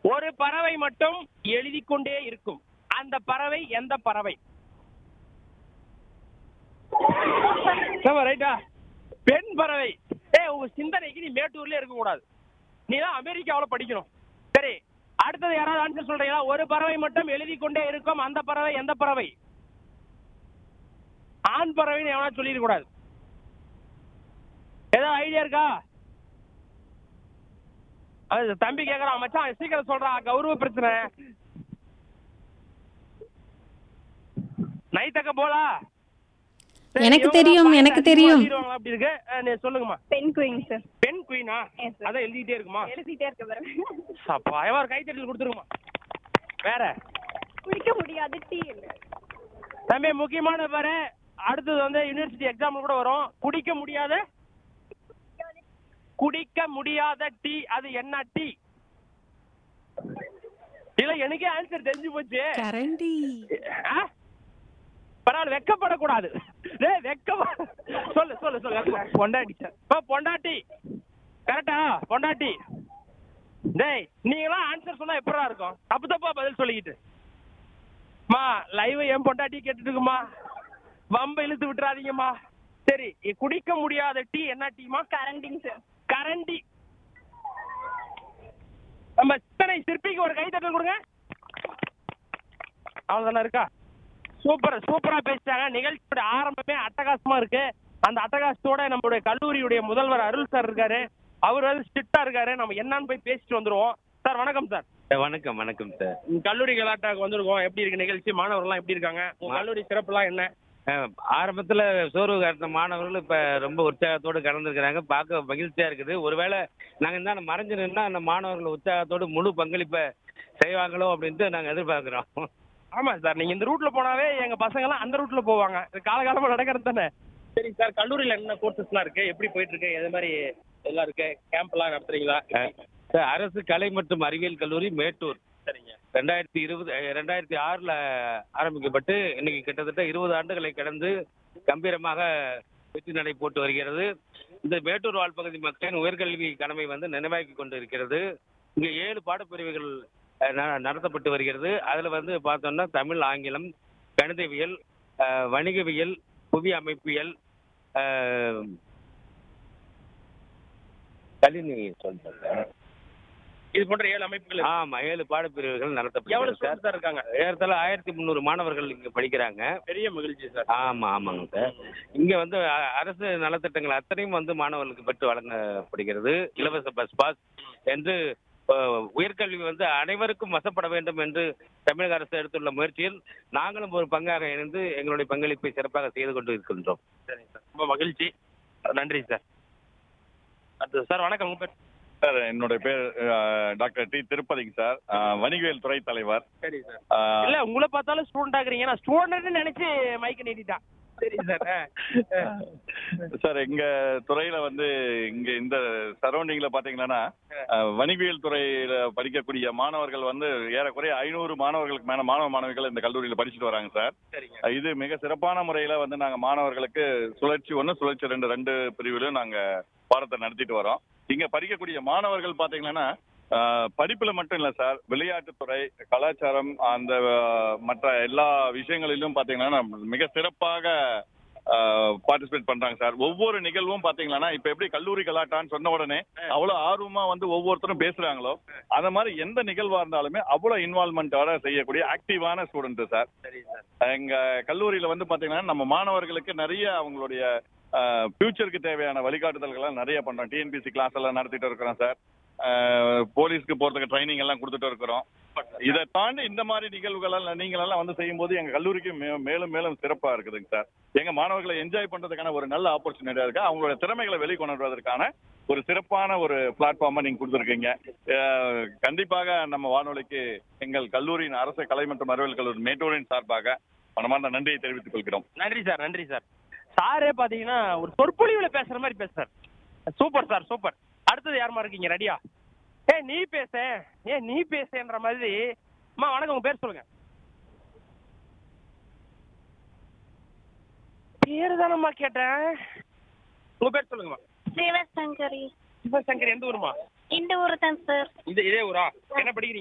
ஒரு பறவை மட்டும் எழுதி கொண்டே இருக்கும் அந்த பறவை எந்த பறவை ஆமா, ரைட்டா பெண் பறவை ஏய் உங்க சிந்தனைக்கு நீ மேட்டூர்ல இருக்க கூடாது நீ தான் அமெரிக்காவுல படிக்கணும் சரி அடுத்தது யாராவது ஆன்சர் சொல்றீங்களா ஒரு பறவை மட்டும் எழுதி கொண்டே இருக்கும் அந்த பறவை எந்த பறவை ஆண் பறவைன்னு எவனா சொல்லிட கூடாது ஏதாவது ஐடியா இருக்கா அது தம்பி கேக்குறான் மச்சான் சீக்கிரம் சொல்றான் கௌரவ பிரச்சனை நைத்தக்க போலா சரி, எனக்கு இவங்க தெரியும், பாயிண்ட் எனக்கு அதிகமா தெரியும். எழுதிடுவாங்களா அப்படி இருக்கு அஹ், நீ சொல்லுங்கம்மா பெண் குயின் சார் பெண் குயினா Yes, sir. அதான் எழுதிட்டே இருக்குமா எழுதிட்டே இருக்க பாருங்க அப்பா எவன் ஒரு கைத்தட்டல் கொடுத்துருமா வேற குடிக்க முடியாது டீ இல்ல தம்பி முக்கியமான பாரு அடுத்தது வந்து யூனிவர்சிட்டி எக்ஸாம் கூட வரும் குடிக்க முடியாத குடிக்க முடியாத டீ அது என்ன டீ இல்ல எனக்கே ஆன்சர் தெரிஞ்சு போச்சு கரண்டி ஆ? பரவாயில்ல வெக்கப்படக்கூடாது டேய் வெக்க சொல்லு சொல்லு சொல்லு பொண்டாட்டி இப்போ பொண்டாட்டி கரெக்டா பொண்டாட்டி டேய் நீங்களாம் ஆன்சர் சொன்னா எப்படா இருக்கும் தப்பு தப்பா பதில் சொல்லிக்கிட்டு மா லைவ் என் பொண்டாட்டி கேட்டுட்டு இருக்குமா வம்ப இழுத்து விட்டுறாதீங்கம்மா சரி இ- குடிக்க முடியாத டீ என்ன டீமா கரண்டிங் சார் கரண்டி நம்ம சித்தனை சிற்பிக்கு ஒரு கைத்தட்டல் கொடுங்க அவ்வளவுதானே இருக்கா சூப்பர் சூப்பரா பேசிட்டாங்க நிகழ்ச்சியோட ஆரம்பமே அட்டகாசமா இருக்கு அந்த அட்டகாசத்தோட நம்மளுடைய கல்லூரியுடைய முதல்வர் அருள் சார் இருக்காரு அவர் வந்து ஸ்ட்ரிக்டா இருக்காரு நம்ம என்னன்னு போய் பேசிட்டு வந்துருவோம் சார் வணக்கம் சார் சார், வணக்கம் வணக்கம் சார் உங்க கல்லூரி கலாட்டாக்கு வந்திருக்கோம் எப்படி இருக்கு நிகழ்ச்சி மாணவர்கள்லாம் எப்படி இருக்காங்க உங்க கல்லூரி சிறப்புலாம் என்ன அஹ், ஆரம்பத்துல சோர்வு காட்டின மாணவர்கள் இப்ப ரொம்ப உற்சாகத்தோடு கலந்துருக்கிறாங்க பார்க்க மகிழ்ச்சியா இருக்குது ஒருவேளை நாங்க இந்த மறைஞ்சு நின்னா அந்த மாணவர்கள் உற்சாகத்தோடு முழு பங்களிப்பை செய்வாங்களோ அப்படின்ட்டு நாங்க எதிர்பார்க்கிறோம் ஆமா சார் நீங்க இந்த ரூட்ல போனாவே எங்க பசங்க எல்லாம் அந்த ரூட்ல போவாங்க இது காலகாலமா நடக்கிறது தானே சரி சார் கல்லூரியில என்ன கோர்சஸ்லாம் இருக்கு எப்படி போயிட்டு இருக்கு எது மாதிரி எல்லாம் இருக்கு கேம்ப் எல்லாம் நடத்துறீங்களா அஹ், சார், அரசு கலை மற்றும் அறிவியல் கல்லூரி மேட்டூர் சரிங்க ரெண்டாயிரத்தி இருபது அஹ், ரெண்டாயிரத்தி ஆறுல ஆரம்பிக்கப்பட்டு இன்னைக்கு கிட்டத்தட்ட இருபது ஆண்டுகளை கடந்து கம்பீரமாக வெற்றி நடை போட்டு வருகிறது இந்த மேட்டூர் வாழ்பகுதி மக்களின் உயர்கல்வி கடமை வந்து நினைவாக்கி கொண்டு இருக்கிறது இங்க ஏழு பாடப்பிரிவுகள் அஹ், ந- நடத்தப்பட்டு வருகிறது அதுல வந்து பார்த்தோம்னா தமிழ் ஆங்கிலம் கணிதவியல் அஹ், வணிகவியல் புவி அமைப்பியல் அஹ், கணினி சொல்றேன் இது போன்ற ஏழு அமைப்புகள் இருக்கு. ஆமா ஏழு பாடப்பிரிவுகள் எவ்வளவு நடத்தப்படுகிறது சார் ஸ்டூடெண்ட்ஸ் இருக்காங்க ஏறத்தாழ ஆயிரத்தி முந்நூறு மாணவர்கள் இங்க படிக்கிறாங்க பெரிய மகிழ்ச்சி சார் ஆமா ஆமாங்க சார் இங்க வந்து அ- அரசு நலத்திட்டங்கள் அத்தனையும் வந்து மாணவர்களுக்கு பெற்று வழங்கப்படுகிறது இலவச பஸ் பாஸ் என்று அஹ், உயர்கல்வி வந்து அனைவருக்கும் வசப்பட வேண்டும் என்று தமிழக அரசு எடுத்துள்ள முயற்சியில் நாங்களும் ஒரு பங்காக இணைந்து எங்களுடைய பங்களிப்பை சிறப்பாக செய்து கொண்டு இருக்கின்றோம் சரிங்க சார் ரொம்ப மகிழ்ச்சி நன்றி சார் அடுத்து சார் வணக்கம் உங்க பேர் சார் என்னுடைய பேர் அஹ், டாக்டர் டி திருப்பதிங்க சார் அஹ், வணிகவியல் துறை தலைவர் சரி சார் அஹ், இல்ல உங்களை பார்த்தாலும் ஸ்டூடெண்ட் ஆகுறீங்க நான் ஸ்டூடெண்ட் நினைச்சு மைக்க நீட்டிட்டான் சரி சார் சார் எங்க துறையில வந்து இங்க இந்த சரௌண்டிங்ல பாத்தீங்கன்னா அஹ், வணிகவியல் துறையில படிக்கக்கூடிய மாணவர்கள் வந்து ஏறக்குறைய ஐநூறு மாணவர்களுக்கு மேல மாணவ மாணவிகள் இந்த கல்லூரியில படிச்சுட்டு வராங்க சார் சரிங்க அஹ், இது மிக சிறப்பான முறையில வந்து நாங்க மாணவர்களுக்கு சுழற்சி ஒன்று சுழற்சி ரெண்டு ரெண்டு பிரிவிலும் நாங்க பாடத்தை நடத்திட்டு வரோம் இங்க படிக்கக்கூடிய மாணவர்கள் பாத்தீங்கன்னா அஹ், படிப்புல மட்டும் இல்ல சார் விளையாட்டுத்துறை கலாச்சாரம் அந்த அஹ், மற்ற எல்லா விஷயங்களிலும் பாத்தீங்கன்னா மிக சிறப்பாக பார்ட்டிசிபேட் பண்றாங்க சார் ஒவ்வொரு நிகழ்வும் பாத்தீங்கன்னா இப்ப எப்படி கல்லூரி கலாட்டான்னு சொன்ன உடனே அவ்வளவு ஆர்வமா வந்து ஒவ்வொருத்தரும் பேசுறாங்களோ அந்த மாதிரி எந்த நிகழ்வா இருந்தாலுமே அவ்வளவு இன்வால்மெண்டோட செய்யக்கூடிய ஆக்டிவான ஸ்டூடெண்ட் சார் சரி சார் எங்க கல்லூரியில வந்து பாத்தீங்கன்னா நம்ம மாணவர்களுக்கு நிறைய அவங்களுடைய ஃபியூச்சருக்கு தேவையான வழிகாட்டுதல்கள்லாம் நிறைய பண்றோம் டிஎன்பிசி கிளாஸ் எல்லாம் நடத்திட்டு இருக்கிறோம் சார் அஹ், போலீஸ்க்கு போறதுக்கு ட்ரைனிங் எல்லாம் கொடுத்துட்டு இருக்கிறோம் இதை தாண்டி இந்த மாதிரி நிகழ்வுகள் எல்லாம் நீங்கள் எல்லாம் வந்து செய்யும்போது எங்க கல்லூரிக்கு மே- மேலும் மேலும் சிறப்பா இருக்குதுங்க சார் எங்க மாணவர்களை என்ஜாய் பண்றதுக்கான ஒரு நல்ல ஆப்பர்ச்சுனிட்டியா இருக்கு அவங்களோட திறமைகளை வெளிக்கொண்டு வருவதற்கான ஒரு சிறப்பான ஒரு பிளாட்ஃபார்மா நீங்க கொடுத்துருக்கீங்க அஹ், கண்டிப்பாக நம்ம வானொலிக்கு எங்கள் கல்லூரியின் அரசு கலை மற்றும் அறிவியல் கல்லூரி மேட்டூரின் சார்பாக மனமார்ந்த நன்றியை தெரிவித்துக் கொள்கிறோம் நன்றி சார் நன்றி சார் சாரே பாத்தீங்கன்னா ஒரு சொற்பொழிவுல பேசுற மாதிரி பேசுறார் சூப்பர் சார் சூப்பர் அடுத்தது யாருமா இருக்கீங்க ரெடியா ஏ நீ பேச ஏ நீ பேசன்ற மாதிரி அம்மா வணக்கம் உங்க பேர் சொல்லுங்க பேரு தானம்மா கேட்டேன் உங்க பேர் சொல்லுங்கம்மா சிவசங்கரி சிவசங்கர் எந்த ஊருமா இந்த ஊர் தான் சார் இது இதே ஊரா என்ன படிக்கிறீங்க